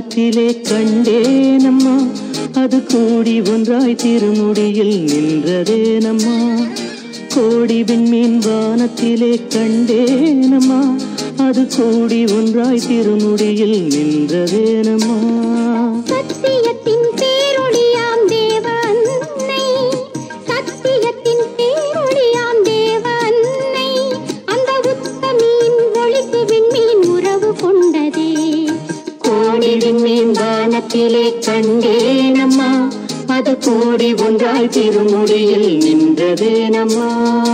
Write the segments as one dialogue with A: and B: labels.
A: வானத்திலே கண்டேனம்மா அது கூடி ஒன்றாய் திருமுடியில் நின்றதேனம்மா கோடி விண்மீன் வானத்திலே கண்டேனம்மா அது கூடி ஒன்றாய் திருமுடியில் நின்றதேனம்மா
B: சத்தியத்தின் பேரொளியாம் தேவ அன்னை சத்தியத்தின் பேரொளியாம் தேவ அன்னை அந்த உத்தமியின் ஒளிக்கு விண்மீன் உறவு கொண்டதே
A: கோடி விண்மீன் வானத்திலே கண்டேனம்மா அது கூடி ஒன்றாய் திருமுடியில் நின்றதேனம்மா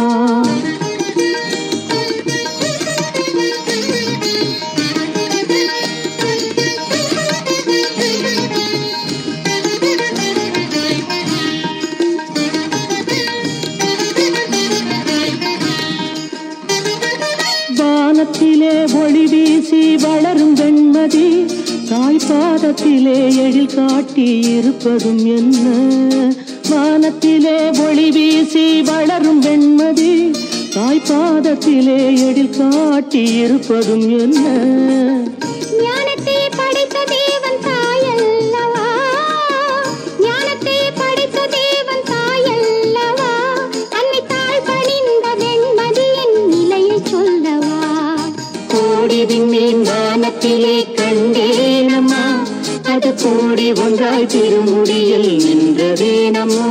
A: வானத்திலே ஒளி வீசி வளரும் வெண்மதி தாய் பாதத்திலே எழில் காட்டி இருப்பதும் என்ன வானத்திலே ஒளி வீசி வளரும் வெண்மதி தாய் பாதத்திலே எழில் காட்டி இருப்பதும் என்ன
B: ஞானத்தை படைத்த தேவன் தாயல்லவா ஞானத்தை படைத்த தேவன் தாயல்லவா அன்னை தாழ் பணிந்த வெண்மதியின் நிலையை சொல்லவா
A: கோடி விண்மீன் வானத்திலே கண்டேனம்மா அது கூடி ஒன்றாய் திருமுடியில் நின்றதேனம்மா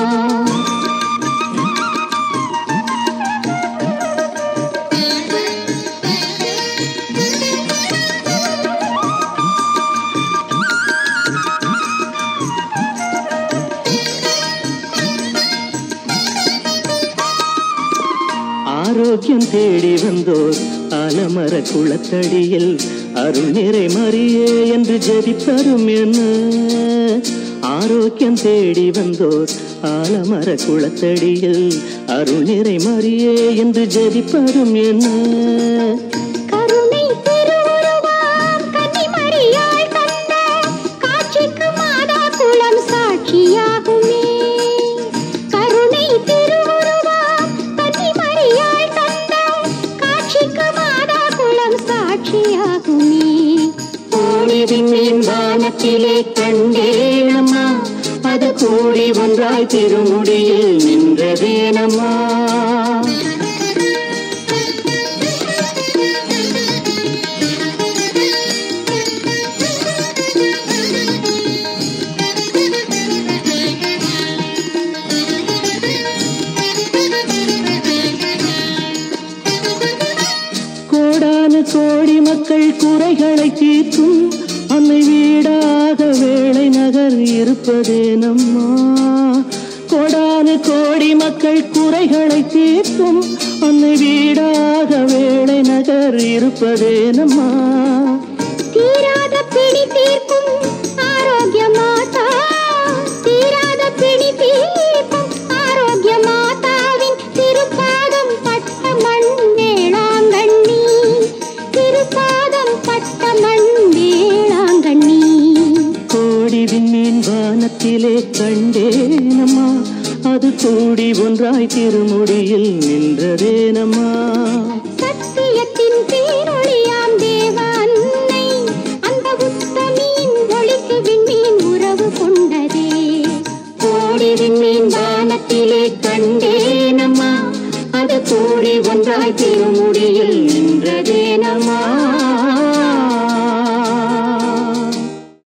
A: ஆரோக்கியம் தேடி வந்தோர் அலமர குளத்தடியில் அருள் நிறை மறியே என்று ஜெபிப்பரும் என்ன ஆரோக்கியம் தேடி வந்தோர் ஆலமர குளத்தடியில் அருள் நிறை மறியே என்று ஜெபிப்பரும் என்ன
B: கருணை திருவுருவாம் கன்னிமரியாள் தந்த காட்சிக்கு மாதா குலம் சாட்சியாகுமே கருணை திருவுருவாம் கன்னிமரியாள் தந்த காட்சிக்கு மாதா குலம் சாட்சியாகுமே
A: கோடி விண்மீன் வானத்திலே கண்டேனம்மா அது கூடி ஒன்றாய் திருமுடியில் நின்றதேனம்மா கோடானு கோடி மக்கள் குறைகளை தீர்க்கும் அன்னை வீடாக வேளை நகர் இருப்பதே நம்மா கோடானு கோடி மக்கள் குறைகளை தீர்க்கும் அன்னை வீடாக வேளை நகர் இருப்பதே நம்மா
B: தீராத பிணி தீர்க்கும் ஆரோக்கிய மாதா தீராத பிணி தீர்க்கும் ஆரோக்கிய மாதாவின் திருப்பாதம் பட்ட மண் வேளாங்கண்ணி திருப்பாதம் பட்ட மண் வேளாங்கண்ணி
A: கோடி விண்மீன் வானத்திலே கண்டேனம்மா அது கூடி ஒன்றாய் திருமுடியில் நின்றதேனம்மா
B: சத்தியத்தின் பேரொளியாம் தேவ அன்னை அந்த உத்தமியின் ஒளிக்கு விண்மீன் உறவு கொண்டதே
A: கோடி விண்மீன் வானத்திலே கண்டேனம்மா அது கூடி ஒன்றாய் திருமுடியில்